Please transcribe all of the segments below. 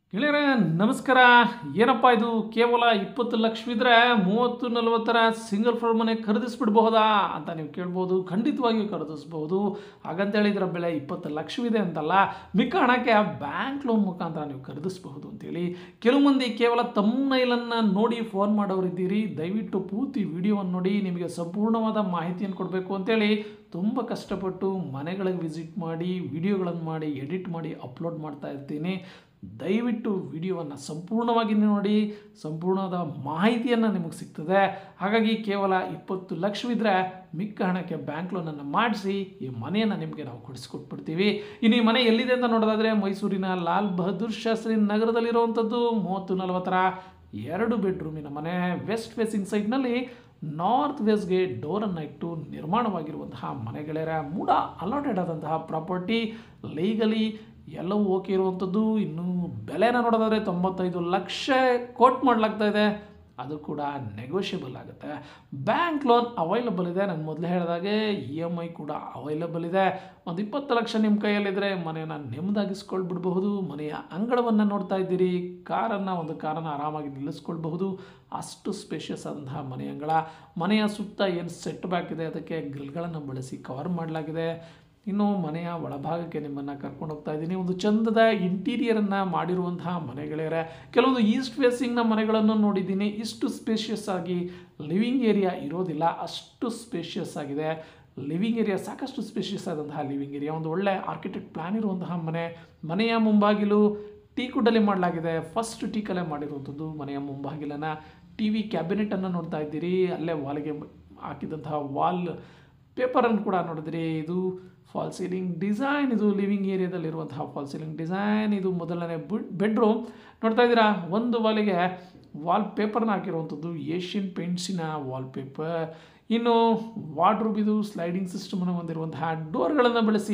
ಗೆಳೆಯರೇ ನಮಸ್ಕಾರ ಏನಪ್ಪ ಇದು ಕೇವಲ ಇಪ್ಪತ್ತು ಲಕ್ಷವಿದ್ರೆ ಮೂವತ್ತು ನಲವತ್ತರ ಸಿಂಗಲ್ ಫ್ಲೋರ್ ಮನೆ ಖರೀದಿಸ್ಬಿಡ್ಬಹುದಾ ಅಂತ ನೀವು ಕೇಳ್ಬೋದು ಖಂಡಿತವಾಗಿಯೂ ಖರೀದಿಸ್ಬೋದು ಹಾಗಂತೇಳಿ ಇದರ ಬೆಲೆ ಇಪ್ಪತ್ತು ಲಕ್ಷವಿದೆ ಅಂತಲ್ಲ ಮಿಕ್ಕ ಹಣಕ್ಕೆ ಬ್ಯಾಂಕ್ ಲೋನ್ ಮುಖಾಂತರ ನೀವು ಖರೀದಿಸಬಹುದು ಅಂತೇಳಿ ಕೆಲವು ಮಂದಿ ಕೇವಲ ತಮ್ಮನೈಲನ್ನು ನೋಡಿ ಫೋನ್ ಮಾಡೋರಿದ್ದೀರಿ ದಯವಿಟ್ಟು ಪೂರ್ತಿ ವಿಡಿಯೋವನ್ನು ನೋಡಿ ನಿಮಗೆ ಸಂಪೂರ್ಣವಾದ ಮಾಹಿತಿಯನ್ನು ಕೊಡಬೇಕು ಅಂತೇಳಿ ತುಂಬ ಕಷ್ಟಪಟ್ಟು ಮನೆಗಳಿಗೆ ವಿಸಿಟ್ ಮಾಡಿ ವಿಡಿಯೋಗಳನ್ನು ಮಾಡಿ ಎಡಿಟ್ ಮಾಡಿ ಅಪ್ಲೋಡ್ ಮಾಡ್ತಾ ಇರ್ತೀನಿ ದಯವಿಟ್ಟು ವಿಡಿಯೋವನ್ನು ಸಂಪೂರ್ಣವಾಗಿ ನೋಡಿ ಸಂಪೂರ್ಣವಾದ ಮಾಹಿತಿಯನ್ನು ನಿಮಗೆ ಸಿಗ್ತದೆ ಹಾಗಾಗಿ ಕೇವಲ ಇಪ್ಪತ್ತು ಲಕ್ಷವಿದ್ದರೆ ಮಿಕ್ಕ ಹಣಕ್ಕೆ ಬ್ಯಾಂಕ್ ಲೋನನ್ನು ಮಾಡಿಸಿ ಈ ಮನೆಯನ್ನು ನಿಮಗೆ ನಾವು ಕೊಡಿಸ್ಕೊಟ್ಬಿಡ್ತೀವಿ ಇನ್ನು ಈ ಮನೆ ಎಲ್ಲಿದೆ ಅಂತ ನೋಡೋದಾದರೆ ಮೈಸೂರಿನ ಲಾಲ್ ಬಹದ್ದೂರ್ ಶಾಸ್ತ್ರಿ ನಗರದಲ್ಲಿರುವಂಥದ್ದು ಮೂವತ್ತು ನಲವತ್ತರ ಎರಡು ಬೆಡ್ರೂಮಿನ ಮನೆ ವೆಸ್ಟ್ ಫೇಸಿಂಗ್ ಸೈಡ್ನಲ್ಲಿ ನಾರ್ತ್ ವೆಸ್ಟ್ಗೆ ಡೋರನ್ನು ಇಟ್ಟು ನಿರ್ಮಾಣವಾಗಿರುವಂತಹ ಮನೆಗಳರ ಮೂಡ ಅಲಾಟೆಡ್ ಆದಂತಹ ಪ್ರಾಪರ್ಟಿ ಲೀಗಲಿ ಎಲ್ಲವೂ ಓಕೆ ಇರುವಂಥದ್ದು ಇನ್ನು ಬೆಲೆನ ನೋಡೋದಾದರೆ ತೊಂಬತ್ತೈದು ಲಕ್ಷ ಕೋಟ್ ಮಾಡಲಾಗ್ತಾ ಇದೆ ಅದು ಕೂಡ ನೆಗೋಷಿಯಬಲ್ ಆಗುತ್ತೆ ಬ್ಯಾಂಕ್ ಲೋನ್ ಅವೈಲಬಲ್ ಇದೆ ನಾನು ಮೊದಲೇ ಹೇಳಿದಾಗೆ ಇ ಎಮ್ ಐ ಕೂಡ ಅವೈಲಬಲ್ ಇದೆ ಒಂದು ಇಪ್ಪತ್ತು ಲಕ್ಷ ನಿಮ್ಮ ಕೈಯಲ್ಲಿದ್ದರೆ ಮನೆಯನ್ನು ನೆಮ್ಮದಾಗಿಸ್ಕೊಳ್ಬಿಡಬಹುದು ಮನೆಯ ಅಂಗಳವನ್ನು ನೋಡ್ತಾ ಇದ್ದೀರಿ ಕಾರನ್ನು ಒಂದು ಕಾರನ್ನು ಆರಾಮಾಗಿ ನಿಲ್ಲಿಸ್ಕೊಳ್ಬಹುದು ಅಷ್ಟು ಸ್ಪೇಷಿಯಸ್ ಆದಂತಹ ಮನೆ ಅಂಗಳ ಮನೆಯ ಸುತ್ತ ಏನು ಸೆಟ್ ಬ್ಯಾಕ್ ಇದೆ ಅದಕ್ಕೆ ಗ್ರಿಲ್ಗಳನ್ನು ಬಳಸಿ ಕವರ್ ಮಾಡಲಾಗಿದೆ ಇನ್ನು ಮನೆಯ ಒಳಭಾಗಕ್ಕೆ ನಿಮ್ಮನ್ನು ಕರ್ಕೊಂಡು ಹೋಗ್ತಾ ಇದ್ದೀನಿ ಒಂದು ಚಂದದ ಇಂಟೀರಿಯರನ್ನು ಮಾಡಿರುವಂತಹ ಮನೆಗಳೇ ಕೆಲವೊಂದು ಈಸ್ಟ್ ಫೇಸಿಂಗ್ನ ಮನೆಗಳನ್ನು ನೋಡಿದ್ದೀನಿ ಇಷ್ಟು ಸ್ಪೇಷಿಯಸ್ ಆಗಿ ಲಿವಿಂಗ್ ಏರಿಯಾ ಇರೋದಿಲ್ಲ ಅಷ್ಟು ಸ್ಪೇಷಿಯಸ್ ಆಗಿದೆ ಲಿವಿಂಗ್ ಏರಿಯಾ ಸಾಕಷ್ಟು ಸ್ಪೇಷಿಯಸ್ ಆದಂತಹ ಲಿವಿಂಗ್ ಏರಿಯಾ ಒಂದು ಒಳ್ಳೆ ಆರ್ಕಿಟೆಕ್ಟ್ ಪ್ಲಾನ್ ಇರುವಂತಹ ಮನೆ ಮನೆಯ ಮುಂಬಾಗಿಲು ಟೀ ಕುಡ್ಡಲ್ಲಿ ಮಾಡಲಾಗಿದೆ ಫಸ್ಟ್ ಟೀಕಲ್ಲೇ ಮಾಡಿರುವಂಥದ್ದು ಮನೆಯ ಮುಂಬಾಗಿಲನ್ನು ಟಿ ವಿ ಕ್ಯಾಬಿನೆಟನ್ನು ನೋಡ್ತಾ ಇದ್ದೀರಿ ಅಲ್ಲೇ ವಾಲ್ಗೆ ಹಾಕಿದಂತಹ ವಾಲ್ ಪೇಪರನ್ನು ಕೂಡ ನೋಡಿದ್ರಿ ಇದು ಫಾಲ್ ಸೀಲಿಂಗ್ ಡಿಸೈನ್ ಇದು ಲಿವಿಂಗ್ ಏರಿಯಾದಲ್ಲಿರುವಂತಹ ಫಾಲ್ ಸೀಲಿಂಗ್ ಡಿಸೈನ್ ಇದು ಮೊದಲನೇ ಬೆಡ್ರೂಮ್ ನೋಡ್ತಾ ಇದ್ದೀರಾ ಒಂದು ವಾಲಿಗೆ ವಾಲ್ ಪೇಪರ್ನ ಹಾಕಿರುವಂಥದ್ದು ಏಷ್ಯನ್ ಪೇಂಟ್ಸಿನ ವಾಲ್ ಪೇಪರ್ ಇನ್ನು ವಾರ್ಡ್ರೂಬ್ ಇದು ಸ್ಲೈಡಿಂಗ್ ಸಿಸ್ಟಮನ್ನು ಹೊಂದಿರುವಂತಹ ಡೋರ್ಗಳನ್ನು ಬಳಸಿ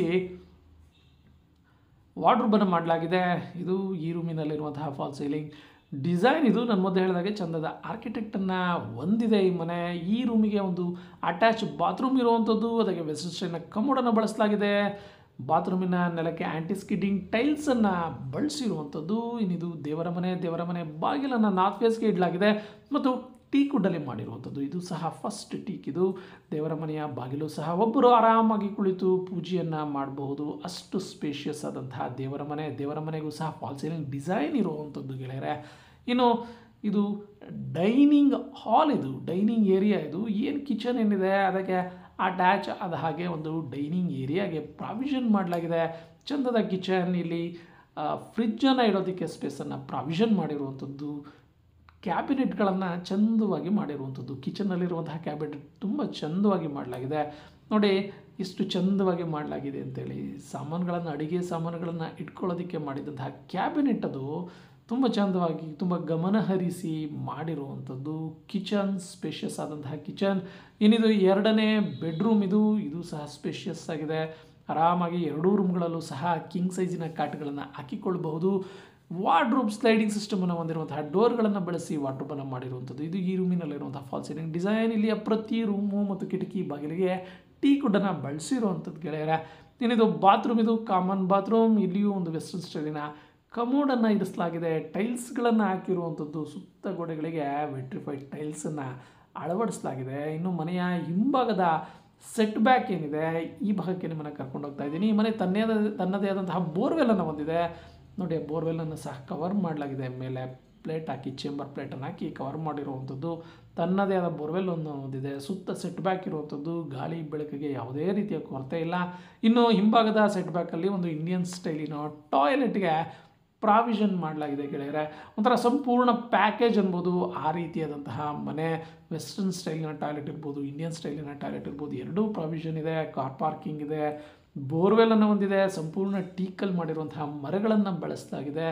ವಾರ್ಡ್ರೂಬನ್ನು ಮಾಡಲಾಗಿದೆ ಇದು ಈ ರೂಮಿನಲ್ಲಿರುವಂತಹ ಫಾಲ್ ಸೀಲಿಂಗ್ ಡಿಸೈನ್ ಇದು ನಾನು ಮೊದಲು ಹೇಳಿದಾಗೆ ಚಂದದ ಆರ್ಕಿಟೆಕ್ಟನ್ನು ಹೊಂದಿದೆ ಈ ಮನೆ ಈ ರೂಮಿಗೆ ಒಂದು ಅಟ್ಯಾಚ್ ಬಾತ್ರೂಮ್ ಇರುವಂಥದ್ದು ಅದಕ್ಕೆ ವೆಸ್ಟರ್ನ್ ಕಮೋಡನ್ನು ಬಳಸಲಾಗಿದೆ ಬಾತ್ರೂಮಿನ ನೆಲಕ್ಕೆ ಆ್ಯಂಟಿ ಸ್ಕಿಡ್ಡಿಂಗ್ ಟೈಲ್ಸನ್ನು ಬಳಸಿರುವಂಥದ್ದು ಇನ್ನಿದು ದೇವರ ಮನೆ ದೇವರ ಮನೆ ಬಾಗಿಲನ್ನು ನಾರ್ತ್ ವೇಸ್ಗೆ ಇಡಲಾಗಿದೆ ಮತ್ತು ಟೀ ಕುಡ್ಡಲ್ಲಿ ಮಾಡಿರುವಂಥದ್ದು ಇದು ಸಹ ಫಸ್ಟ್ ಟೀಕ್ ಇದು ದೇವರ ಮನೆಯ ಬಾಗಿಲು ಸಹ ಒಬ್ಬರು ಆರಾಮಾಗಿ ಕುಳಿತು ಪೂಜೆಯನ್ನು ಮಾಡಬಹುದು ಅಷ್ಟು ಸ್ಪೇಷಿಯಸ್ ಆದಂತಹ ದೇವರ ಮನೆ ದೇವರ ಮನೆಗೂ ಸಹ ಫಾಲ್ ಸೀಲಿಂಗ್ ಡಿಸೈನ್ ಇರುವಂಥದ್ದು ಗೆಳೆಯರೆ ಇನ್ನು ಇದು ಡೈನಿಂಗ್ ಹಾಲ್ ಇದು ಡೈನಿಂಗ್ ಏರಿಯಾ ಇದು ಏನು ಕಿಚನ್ ಏನಿದೆ ಅದಕ್ಕೆ ಅಟ್ಯಾಚ್ ಆದ ಹಾಗೆ ಒಂದು ಡೈನಿಂಗ್ ಏರಿಯಾಗೆ ಪ್ರಾವಿಷನ್ ಮಾಡಲಾಗಿದೆ ಚಂದದ ಕಿಚನ್ ಇಲ್ಲಿ ಫ್ರಿಜ್ಜನ್ನು ಇಡೋದಕ್ಕೆ ಸ್ಪೇಸನ್ನು ಪ್ರಾವಿಷನ್ ಮಾಡಿರುವಂಥದ್ದು ಕ್ಯಾಬಿನೆಟ್ಗಳನ್ನು ಚಂದವಾಗಿ ಮಾಡಿರುವಂಥದ್ದು ಕಿಚನ್ನಲ್ಲಿರುವಂತಹ ಕ್ಯಾಬಿನೆಟ್ ತುಂಬ ಚಂದವಾಗಿ ಮಾಡಲಾಗಿದೆ ನೋಡಿ ಇಷ್ಟು ಚಂದವಾಗಿ ಮಾಡಲಾಗಿದೆ ಅಂತೇಳಿ ಸಾಮಾನುಗಳನ್ನು ಅಡುಗೆ ಸಾಮಾನುಗಳನ್ನು ಇಟ್ಕೊಳ್ಳೋದಕ್ಕೆ ಮಾಡಿದಂತಹ ಕ್ಯಾಬಿನೆಟ್ ಅದು ತುಂಬ ಚಂದವಾಗಿ ತುಂಬ ಗಮನಹರಿಸಿ ಮಾಡಿರುವಂಥದ್ದು ಕಿಚನ್ ಸ್ಪೇಷಿಯಸ್ ಆದಂತಹ ಕಿಚನ್ ಏನಿದು ಎರಡನೇ ಬೆಡ್ರೂಮ್ ಇದು ಇದು ಸಹ ಸ್ಪೇಷಿಯಸ್ ಆಗಿದೆ ಆರಾಮಾಗಿ ಎರಡೂ ರೂಮ್ಗಳಲ್ಲೂ ಸಹ ಕಿಂಗ್ ಸೈಜಿನ ಕಾಟ್ಗಳನ್ನು ಹಾಕಿಕೊಳ್ಬಹುದು ವಾರ್ಡ್ರೂಬ್ ಸ್ಲೈಡಿಂಗ್ ಸಿಸ್ಟಮನ್ನು ಹೊಂದಿರುವಂತಹ ಡೋರ್ಗಳನ್ನು ಬಳಸಿ ವಾರ್ಡ್ರೂಬನ್ನು ಮಾಡಿರುವಂಥದ್ದು ಇದು ಈ ರೂಮಿನಲ್ಲಿರುವಂತಹ ಫಾಲ್ ಸೀಲಿಂಗ್ ಡಿಸೈನ್ ಇಲ್ಲಿಯ ಪ್ರತಿ ರೂಮು ಮತ್ತು ಕಿಟಕಿ ಬಾಗಿಲಿಗೆ ಟೀ ಕುಡ್ಡನ್ನು ಬಳಸಿರುವಂಥದ್ದು ಗೆಳೆಯರ ಏನಿದು ಬಾತ್ರೂಮ್ ಇದು ಕಾಮನ್ ಬಾತ್ರೂಮ್ ಇಲ್ಲಿಯೂ ಒಂದು ವೆಸ್ಟರ್ನ್ ಸ್ಟೈಲಿನ ಕಮೋಡನ್ನು ಇರಿಸಲಾಗಿದೆ ಟೈಲ್ಸ್ಗಳನ್ನು ಹಾಕಿರುವಂಥದ್ದು ಸುತ್ತ ಗೋಡೆಗಳಿಗೆ ವೆಟ್ರಿಫೈಡ್ ಟೈಲ್ಸನ್ನು ಅಳವಡಿಸಲಾಗಿದೆ ಇನ್ನು ಮನೆಯ ಹಿಂಭಾಗದ ಸೆಟ್ ಬ್ಯಾಕ್ ಏನಿದೆ ಈ ಭಾಗಕ್ಕೆ ನಿಮ್ಮನ್ನು ಕರ್ಕೊಂಡು ಹೋಗ್ತಾ ಇದ್ದೀನಿ ಈ ಮನೆ ತನ್ನೇ ತನ್ನದೇ ಆದಂತಹ ಬೋರ್ವೆಲ್ಲನ್ನು ಹೊಂದಿದೆ ನೋಡಿ ಬೋರ್ವೆಲ್ಲನ್ನು ಸಹ ಕವರ್ ಮಾಡಲಾಗಿದೆ ಮೇಲೆ ಪ್ಲೇಟ್ ಹಾಕಿ ಚೇಂಬರ್ ಪ್ಲೇಟನ್ನು ಹಾಕಿ ಕವರ್ ಮಾಡಿರುವಂಥದ್ದು ತನ್ನದೇ ಆದ ಬೋರ್ವೆಲ್ ಒಂದು ಹೊಂದಿದೆ ಸುತ್ತ ಸೆಟ್ ಬ್ಯಾಕ್ ಇರುವಂಥದ್ದು ಗಾಳಿ ಬೆಳಕಿಗೆ ಯಾವುದೇ ರೀತಿಯ ಕೊರತೆ ಇಲ್ಲ ಇನ್ನು ಹಿಂಭಾಗದ ಸೆಟ್ ಬ್ಯಾಕಲ್ಲಿ ಒಂದು ಇಂಡಿಯನ್ ಸ್ಟೈಲಿನ ಟಾಯ್ಲೆಟ್ಗೆ ಪ್ರಾವಿಷನ್ ಮಾಡಲಾಗಿದೆ ಗೆಳೆಯರೆ ಒಂಥರ ಸಂಪೂರ್ಣ ಪ್ಯಾಕೇಜ್ ಅನ್ಬೋದು ಆ ರೀತಿಯಾದಂತಹ ಮನೆ ವೆಸ್ಟರ್ನ್ ಸ್ಟೈಲಿನ ಟಾಯ್ಲೆಟ್ ಇರ್ಬೋದು ಇಂಡಿಯನ್ ಸ್ಟೈಲಿನ ಟಾಯ್ಲೆಟ್ ಇರ್ಬೋದು ಎರಡೂ ಪ್ರಾವಿಷನ್ ಇದೆ ಕಾರ್ ಪಾರ್ಕಿಂಗ್ ಇದೆ ಬೋರ್ವೆಲ್ಲನ್ನು ಹೊಂದಿದೆ ಸಂಪೂರ್ಣ ಟೀಕಲ್ ಮಾಡಿರುವಂತಹ ಮರಗಳನ್ನು ಬಳಸಲಾಗಿದೆ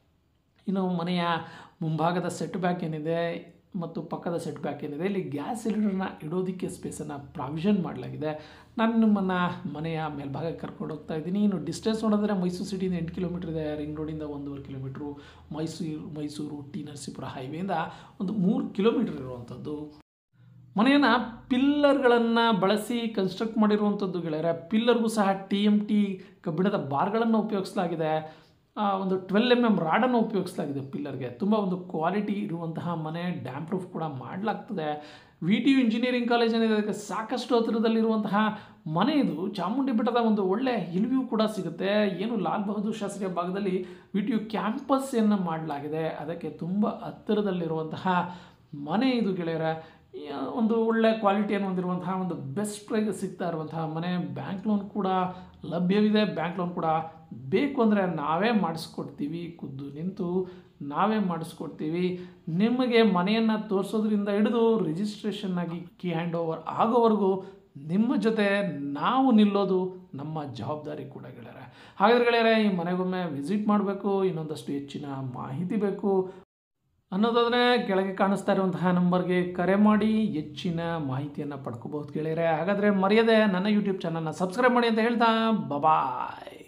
ಇನ್ನು ಮನೆಯ ಮುಂಭಾಗದ ಸೆಟ್ ಬ್ಯಾಕ್ ಏನಿದೆ ಮತ್ತು ಪಕ್ಕದ ಸೆಟ್ ಬ್ಯಾಕ್ ಏನಿದೆ ಇಲ್ಲಿ ಗ್ಯಾಸ್ ಸಿಲಿಂಡರ್ನ ಇಡೋದಕ್ಕೆ ಸ್ಪೇಸನ್ನು ಪ್ರಾವಿಷನ್ ಮಾಡಲಾಗಿದೆ ನಾನು ನಿಮ್ಮನ್ನು ಮನೆಯ ಮೇಲ್ಭಾಗಕ್ಕೆ ಕರ್ಕೊಂಡು ಹೋಗ್ತಾ ಇದ್ದೀನಿ ಇನ್ನು ಡಿಸ್ಟೆನ್ಸ್ ನೋಡಿದ್ರೆ ಮೈಸೂರು ಸಿಟಿಯಿಂದ ಎಂಟು ಕಿಲೋಮೀಟ್ರ್ ಇದೆ ರಿಂಗ್ ರೋಡಿಂದ ಒಂದೂವರೆ ಕಿಲೋಮೀಟ್ರು ಮೈಸೂರು ಮೈಸೂರು ಟಿ ನರಸೀಪುರ ಹೈವೇಯಿಂದ ಒಂದು ಮೂರು ಕಿಲೋಮೀಟ್ರ್ ಇರುವಂಥದ್ದು ಮನೆಯನ್ನು ಪಿಲ್ಲರ್ಗಳನ್ನು ಬಳಸಿ ಕನ್ಸ್ಟ್ರಕ್ಟ್ ಮಾಡಿರುವಂಥದ್ದು ಗೆಳೆಯರೆ ಪಿಲ್ಲರ್ಗೂ ಸಹ ಟಿ ಎಮ್ ಟಿ ಕಬ್ಬಿಣದ ಬಾರ್ಗಳನ್ನು ಉಪಯೋಗಿಸಲಾಗಿದೆ ಆ, ಒಂದು ಟ್ವೆಲ್ ಎಮ್ ಎಮ್ ರಾಡನ್ನು ಉಪಯೋಗಿಸಲಾಗಿದೆ ಪಿಲ್ಲರ್ಗೆ ತುಂಬ ಒಂದು ಕ್ವಾಲಿಟಿ ಇರುವಂತಹ ಮನೆ ಡ್ಯಾಮ್ ಪ್ರೂಫ್ ಕೂಡ ಮಾಡಲಾಗ್ತದೆ V T U engineering college ಏನಿದೆ ಅದಕ್ಕೆ ಸಾಕಷ್ಟು ಹತ್ತಿರದಲ್ಲಿರುವಂತಹ ಮನೆ ಇದು ಚಾಮುಂಡಿ ಬೆಟ್ಟದ ಒಂದು ಒಳ್ಳೆ ಹಿಲ್ವ್ಯೂ ಕೂಡ ಸಿಗುತ್ತೆ ಏನು ಲಾಲ್ ಬಹದ್ದೂರ್ ಶಾಸ್ತ್ರಿಯ ಭಾಗದಲ್ಲಿ ವಿ ಟಿ ಯು ಕ್ಯಾಂಪಸ್ಸನ್ನು ಮಾಡಲಾಗಿದೆ ಅದಕ್ಕೆ ತುಂಬ ಹತ್ತಿರದಲ್ಲಿರುವಂತಹ ಮನೆ ಇದು ಗೆಳೆಯರ ಈ, ಒಂದು ಒಳ್ಳೆ ಕ್ವಾಲಿಟಿಯನ್ನು ಹೊಂದಿರುವಂತಹ ಒಂದು ಬೆಸ್ಟ್ ಪ್ರೈಸ್ ಸಿಗ್ತಾ ಇರುವಂತಹ ಮನೆ ಬ್ಯಾಂಕ್ ಲೋನ್ ಕೂಡ ಲಭ್ಯವಿದೆ ಬ್ಯಾಂಕ್ ಲೋನ್ ಕೂಡ ಬೇಕು ಅಂದರೆ ನಾವೇ ಮಾಡಿಸ್ಕೊಡ್ತೀವಿ ಖುದ್ದು ನಿಂತು ನಾವೇ ಮಾಡಿಸ್ಕೊಡ್ತೀವಿ ನಿಮಗೆ ಮನೆಯನ್ನು ತೋರಿಸೋದ್ರಿಂದ ಹಿಡಿದು ರಿಜಿಸ್ಟ್ರೇಷನ್ ಆಗಿ ಕೀ ಹ್ಯಾಂಡ್ ಓವರ್ ಆಗೋವರೆಗೂ ನಿಮ್ಮ ಜೊತೆ ನಾವು ನಿಲ್ಲೋದು ನಮ್ಮ ಜವಾಬ್ದಾರಿ ಕೂಡ ಗೆಳೆಯರೆ ಹಾಗಾದ್ರೆ ಗೆಳೆಯರೆ ಈ ಮನೆಗೊಮ್ಮೆ ವಿಸಿಟ್ ಮಾಡಬೇಕು ಇನ್ನೊಂದಷ್ಟು ಹೆಚ್ಚಿನ ಮಾಹಿತಿ ಬೇಕು ಅನ್ನೋದಾದರೆ ಕೆಳಗೆ ಕಾಣಿಸ್ತಾ ಇರುವಂತಹ ನಂಬರ್ಗೆ ಕರೆ ಮಾಡಿ ಹೆಚ್ಚಿನ ಮಾಹಿತಿಯನ್ನು ಪಡ್ಕೋಬಹುದು ಗೆಳೆಯರೆ ಹಾಗಾದರೆ ಮರೆಯದೆ ನನ್ನ ಯೂಟ್ಯೂಬ್ ಚಾನಲ್ನ ಸಬ್ಸ್ಕ್ರೈಬ್ ಮಾಡಿ ಅಂತ ಹೇಳ್ತಾ ಬಬಾಯ್